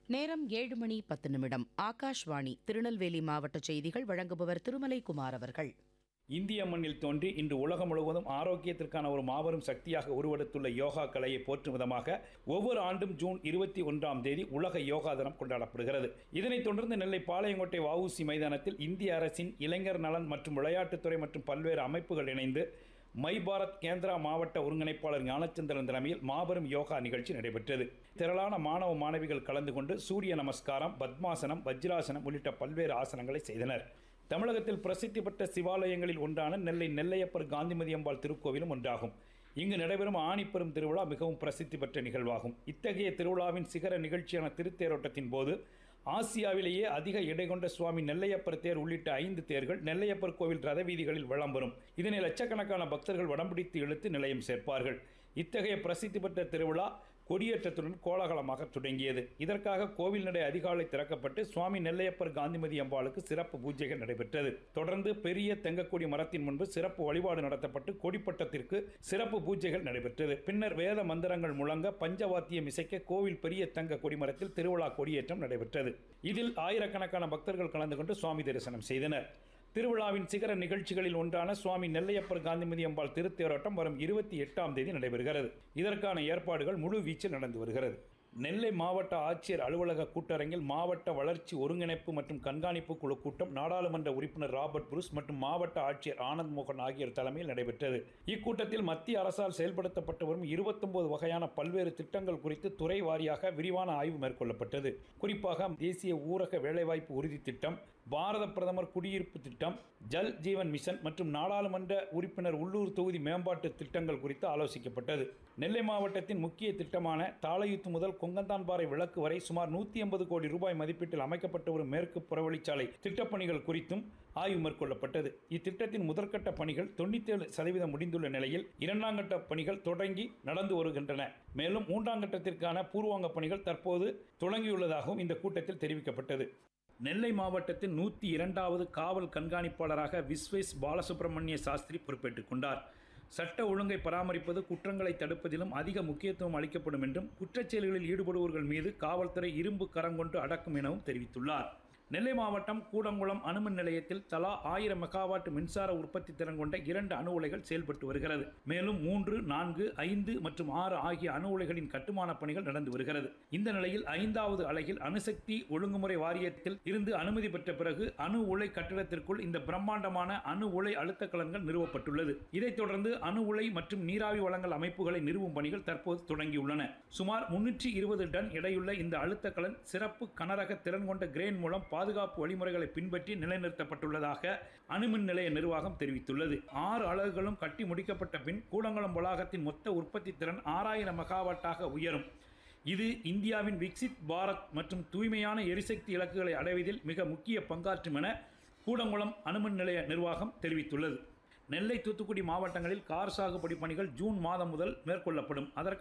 நேரம் ஏழு மணி பத்து நிமிடம் ஆகாஷ்வாணி திருநெல்வேலி மாவட்ட செய்திகள் வழங்குபவர் திருமலை குமார் அவர்கள் இந்திய மண்ணில் தோன்றி இன்று உலகம் முழுவதும் ஆரோக்கியத்திற்கான ஒரு மாபெரும் சக்தியாக உருவெடுத்துள்ள யோகா கலையை போற்றும் விதமாக ஒவ்வொரு ஆண்டும் ஜூன் இருபத்தி ஒன்றாம் தேதி உலக யோகா தினம் கொண்டாடப்படுகிறது இதனைத் தொடர்ந்து நெல்லை பாளையங்கோட்டை வஉசி மைதானத்தில் இந்திய அரசின் இளைஞர் நலன் மற்றும் விளையாட்டுத்துறை மற்றும் பல்வேறு அமைப்புகள் இணைந்து மை பாரத் கேந்திரா மாவட்ட ஒருங்கிணைப்பாளர் ஞானச்சந்திரன் தலைமையில் மாபெரும் யோகா நிகழ்ச்சி நடைபெற்றது திரளான மாணவ மாணவிகள் கலந்து கொண்டு சூரிய நமஸ்காரம் பத்மாசனம் வஜ்ராசனம் உள்ளிட்ட பல்வேறு ஆசனங்களை செய்தனர் தமிழகத்தில் பிரசித்தி பெற்ற சிவாலயங்களில் ஒன்றான நெல்லை நெல்லையப்பர் காந்திமதி அம்பாள் திருக்கோவிலும் ஒன்றாகும் இங்கு நடைபெறும் ஆணிப்பெரும் திருவிழா மிகவும் பிரசித்தி பெற்ற நிகழ்வாகும் இத்தகைய திருவிழாவின் சிகர நிகழ்ச்சியான திருத்தேரோட்டத்தின் போது ஆசியாவிலேயே அதிக எடை கொண்ட சுவாமி நெல்லையப்பர் தேர் உள்ளிட்ட ஐந்து தேர்கள் நெல்லையப்பர் கோவில் ரத வீதிகளில் வலம் வரும் இதனை லட்சக்கணக்கான பக்தர்கள் வடம்பிடித்து இழுத்து நிலையம் சேர்ப்பார்கள் இத்தகைய பிரசித்தி பெற்ற திருவிழா கொடியேற்றத்துடன் கோலாகலமாக தொடங்கியது இதற்காக கோவில் நடை அதிகாலை திறக்கப்பட்டு சுவாமி நெல்லையப்பர் காந்திமதி அம்பாளுக்கு சிறப்பு பூஜைகள் நடைபெற்றது தொடர்ந்து பெரிய தெங்கக்கொடி மரத்தின் முன்பு சிறப்பு வழிபாடு நடத்தப்பட்டு கொடிப்பட்டத்திற்கு சிறப்பு பூஜைகள் நடைபெற்றது பின்னர் வேத மந்திரங்கள் முழங்க பஞ்சவாத்தியம் இசைக்க கோவில் பெரிய தங்க கொடிமரத்தில் திருவிழா கொடியேற்றம் நடைபெற்றது இதில் ஆயிரக்கணக்கான பக்தர்கள் கலந்து கொண்டு சுவாமி தரிசனம் செய்தனர் திருவிழாவின் சிகர நிகழ்ச்சிகளில் ஒன்றான சுவாமி நெல்லையப்பர் காந்திமதி அம்பாள் திருத்தேரோட்டம் வரும் இருபத்தி எட்டாம் தேதி நடைபெறுகிறது இதற்கான ஏற்பாடுகள் முழு வீச்சில் நடந்து வருகிறது நெல்லை மாவட்ட ஆட்சியர் அலுவலக கூட்டரங்கில் மாவட்ட வளர்ச்சி ஒருங்கிணைப்பு மற்றும் கண்காணிப்பு குழு கூட்டம் நாடாளுமன்ற உறுப்பினர் ராபர்ட் புருஸ் மற்றும் மாவட்ட ஆட்சியர் ஆனந்த் மோகன் ஆகியோர் தலைமையில் நடைபெற்றது இக்கூட்டத்தில் மத்திய அரசால் செயல்படுத்தப்பட்டு வரும் இருபத்தொன்பது வகையான பல்வேறு திட்டங்கள் குறித்து துறை வாரியாக விரிவான ஆய்வு மேற்கொள்ளப்பட்டது குறிப்பாக தேசிய ஊரக வேலைவாய்ப்பு உறுதி திட்டம் பாரத பிரதமர் குடியிருப்பு திட்டம் ஜல் ஜீவன் மிஷன் மற்றும் நாடாளுமன்ற உறுப்பினர் உள்ளூர் தொகுதி மேம்பாட்டு திட்டங்கள் குறித்து ஆலோசிக்கப்பட்டது நெல்லை மாவட்டத்தின் முக்கிய திட்டமான தாளையுத்து முதல் கொங்கந்தான்பாறை விளக்கு வரை சுமார் நூற்றி ஐம்பது கோடி ரூபாய் மதிப்பீட்டில் அமைக்கப்பட்டு வரும் மேற்கு புறவழிச்சாலை திட்டப்பணிகள் குறித்தும் ஆய்வு மேற்கொள்ளப்பட்டது இத்திட்டத்தின் முதற்கட்ட பணிகள் தொண்ணூத்தேழு சதவீதம் முடிந்துள்ள நிலையில் இரண்டாம் கட்ட பணிகள் தொடங்கி நடந்து வருகின்றன மேலும் மூன்றாம் கட்டத்திற்கான பூர்வாங்க பணிகள் தற்போது தொடங்கியுள்ளதாகவும் இந்த கூட்டத்தில் தெரிவிக்கப்பட்டது நெல்லை மாவட்டத்தின் நூற்றி இரண்டாவது காவல் கண்காணிப்பாளராக விஸ்வேஸ் பாலசுப்ரமணிய சாஸ்திரி பொறுப்பேற்றுக் கொண்டார் சட்ட ஒழுங்கை பராமரிப்பது குற்றங்களை தடுப்பதிலும் அதிக முக்கியத்துவம் அளிக்கப்படும் என்றும் குற்றச் செயல்களில் ஈடுபடுவோர்கள் மீது காவல்துறை இரும்பு கரம் கொண்டு அடக்கும் எனவும் தெரிவித்துள்ளார் நெல்லை மாவட்டம் கூடங்குளம் அணுமின் நிலையத்தில் தலா ஆயிரம் மெகாவாட் மின்சார உற்பத்தி திறன் கொண்ட இரண்டு அணு உலைகள் செயல்பட்டு வருகிறது மேலும் மூன்று நான்கு ஐந்து மற்றும் ஆறு ஆகிய அணு உலைகளின் கட்டுமான பணிகள் நடந்து வருகிறது இந்த நிலையில் ஐந்தாவது அலகில் அணுசக்தி ஒழுங்குமுறை வாரியத்தில் இருந்து அனுமதி பெற்ற பிறகு அணு உலை கட்டிடத்திற்குள் இந்த பிரம்மாண்டமான அணு உலை அழுத்த கலன்கள் நிறுவப்பட்டுள்ளது இதைத் தொடர்ந்து அணு உலை மற்றும் நீராவி வளங்கள் அமைப்புகளை நிறுவும் பணிகள் தற்போது தொடங்கியுள்ளன சுமார் முன்னூற்றி இருபது டன் எடையுள்ள இந்த அழுத்த கலன் சிறப்பு கனரக திறன் கொண்ட கிரேன் மூலம் பாதுகாப்பு வழிமுறைகளை பின்பற்றி நிலைநிறுத்தப்பட்டுள்ளதாக அணுமின் நிலைய நிர்வாகம் தெரிவித்துள்ளது ஆறு அலகுகளும் கட்டி முடிக்கப்பட்ட பின் கூடங்குளம் வளாகத்தின் மொத்த உற்பத்தி திறன் ஆறாயிரம் மெகாவாட்டாக உயரும் இது இந்தியாவின் விக்சித் பாரத் மற்றும் தூய்மையான எரிசக்தி இலக்குகளை அடைவதில் மிக முக்கிய பங்காற்றும் என கூடங்குளம் அணுமின் நிலைய நிர்வாகம் தெரிவித்துள்ளது நெல்லை தூத்துக்குடி மாவட்டங்களில் கார் சாகுபடி பணிகள் ஜூன் மாதம் முதல் மேற்கொள்ளப்படும் அதற்கு